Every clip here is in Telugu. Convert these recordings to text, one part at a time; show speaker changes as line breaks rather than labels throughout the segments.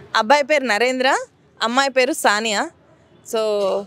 అబ్బాయి పేరు నరేంద్ర అమ్మాయి పేరు సానియా సో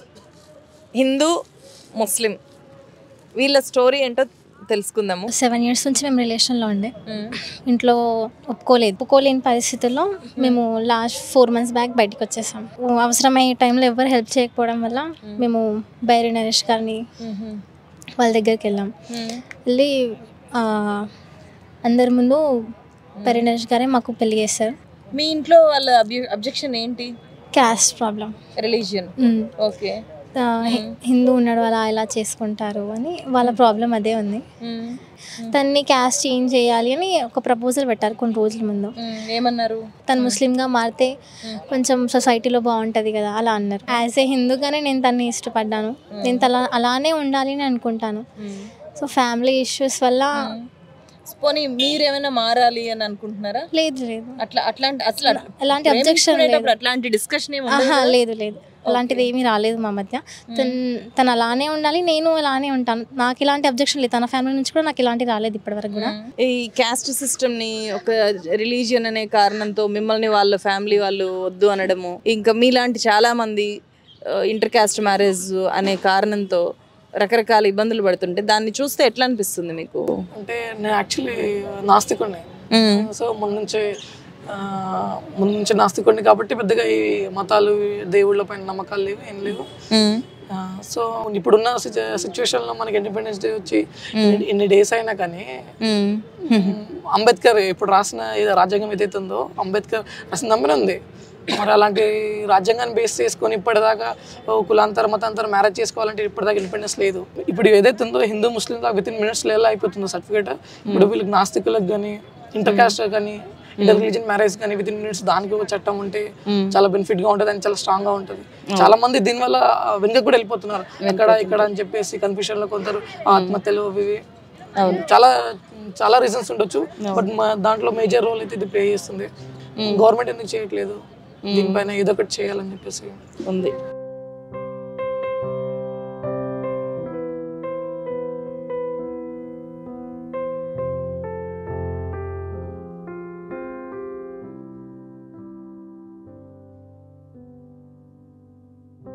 హిందూ ముస్లిం వీళ్ళ స్టోరీ ఏంటో తెలుసుకుందాము
సెవెన్ ఇయర్స్ నుంచి మేము రిలేషన్లో ఉండే ఇంట్లో ఒప్పుకోలేదు ఒప్పుకోలేని పరిస్థితుల్లో మేము లాస్ట్ ఫోర్ మంత్స్ బ్యాక్ బయటకు వచ్చేసాం అవసరమయ్యే టైంలో ఎవరు హెల్ప్ చేయకపోవడం వల్ల మేము బైరి నరేష్ గారిని వాళ్ళ దగ్గరికి వెళ్ళాం వెళ్ళి ఆ, అందరి ముందు బైరి నరేష్ గారే మాకు పెళ్లి చేస్తారు
మీ ఇంట్లో వాళ్ళ అబ్జెక్షన్ ఏంటి
caste problem
religion okay
Hindu ఉన్నాడు అలా ఇలా చేసుకుంటారు అని వాళ్ళ ప్రాబ్లం అదే ఉంది తన్ని క్యాస్ట్ చేంజ్ చేయాలి అని ఒక ప్రపోజల్ పెట్టారు కొన్ని రోజుల ముందు
ఏమన్నారు
తను ముస్లింగా మారితే కొంచెం సొసైటీలో బాగుంటుంది కదా అలా అన్నారు యాజ్ ఏ హిందూగానే నేను తన్ని ఇష్టపడ్డాను నేను తల అలానే ఉండాలి అని అనుకుంటాను సో ఫ్యామిలీ ఇష్యూస్ వల్ల
పోనీ మీరేమైనా మారాలి అని అనుకుంటున్నారా
లేదు లేదు
అట్లా అట్లాంటి అసలు
ఎలాంటి అబ్జెక్షన్ లేదు
ప్రేమించుకునేటప్పుడు అట్లాంటి డిస్కషన్ ఏమి ఉండదు
ఆహా లేదు లేదు అలాంటిది ఏమీ రాలేదు మా మధ్య తను తను అలానే ఉండాలి నేను అలానే ఉంటాను నాకు ఇలాంటి అబ్జెక్షన్ లేదు తన ఫ్యామిలీ నుంచి కూడా నాకు ఇలాంటి రాలేదు ఇప్పటివరకు కూడా
ఈ క్యాస్ట్ సిస్టమ్ ని ఒక రిలీజియన్ అనే కారణంతో మిమ్మల్ని వాళ్ళ ఫ్యామిలీ వాళ్ళు వద్దు అనడము ఇంకా మీలాంటి చాలా మంది ఇంటర్ క్యాస్ట్ మ్యారేజ్ అనే కారణంతో రకరకాల ఇబ్బందులు పడుతుంటే దాన్ని చూస్తే ఎట్లా అనిపిస్తుంది మీకు
అంటే నేను యాక్చువల్లీ నాస్తికుడిని సో ముందు నుంచి ఆ, ముందు నుంచి నాస్తికుడిని కాబట్టి పెద్దగా ఈ మతాలు దేవుళ్ళ పైన నమ్మకాలు లేవు ఏం లేవు ఆ, సో ఇప్పుడున్న సిచ్యువేషన్లో మనకి ఇండిపెండెన్స్ డే వచ్చి ఇన్ని- ఇన్ని డేస్ అయినా కానీ అంబేద్కర్ ఇప్పుడు రాసిన ఏదో రాజ్యాంగం ఏదైతే ఉందో అంబేద్కర్ రాసిన నమ్మనే ఉంది మరి అలాంటి రాజ్యాంగాన్ని బేస్ చేసుకొని ఇప్పటిదాకా ఓ కులాంతర మతాంతర మ్యారేజ్ చేసుకోవాలంటే ఇప్పటిదాకా ఇండిపెండెన్స్ లేదు ఇప్పుడు ఏదైతే ఉందో హిందూ ముస్లిం దాకా విత్ ఇన్ మినిట్స్లో ఎలా అయిపోతుందో సర్టిఫికేట్ ఇప్పుడు వీళ్ళకి నాస్తికులకు కానీ ఇంటర్ కాస్ట్ కానీ ఇంటర్ రిలీజన్ మ్యారేజ్ కానీ విత్ ఇన్ మినిట్స్ దానికి ఒక చట్టం ఉంటే చాలా బెనిఫిట్ గా ఉంటుంది అని చాలా స్ట్రాంగ్ గా ఉంటుంది చాలా మంది దీనివల్ల వెనుక కూడా వెళ్ళిపోతున్నారు ఎక్కడ ఇక్కడ అని చెప్పేసి కన్ఫ్యూషన్ లో కొందరు ఆత్మహత్యలు అవి ఇవి. చాలా చాలా రీజన్స్ ఉండొచ్చు బట్ దాంట్లో మేజర్ రోల్ అయితే ఇది ప్లే చేస్తుంది గవర్నమెంట్ ఎందుకు చేయట్లేదు దీనిపైన ఏదో ఒకటి చేయాలని చెప్పేసి
ఉంది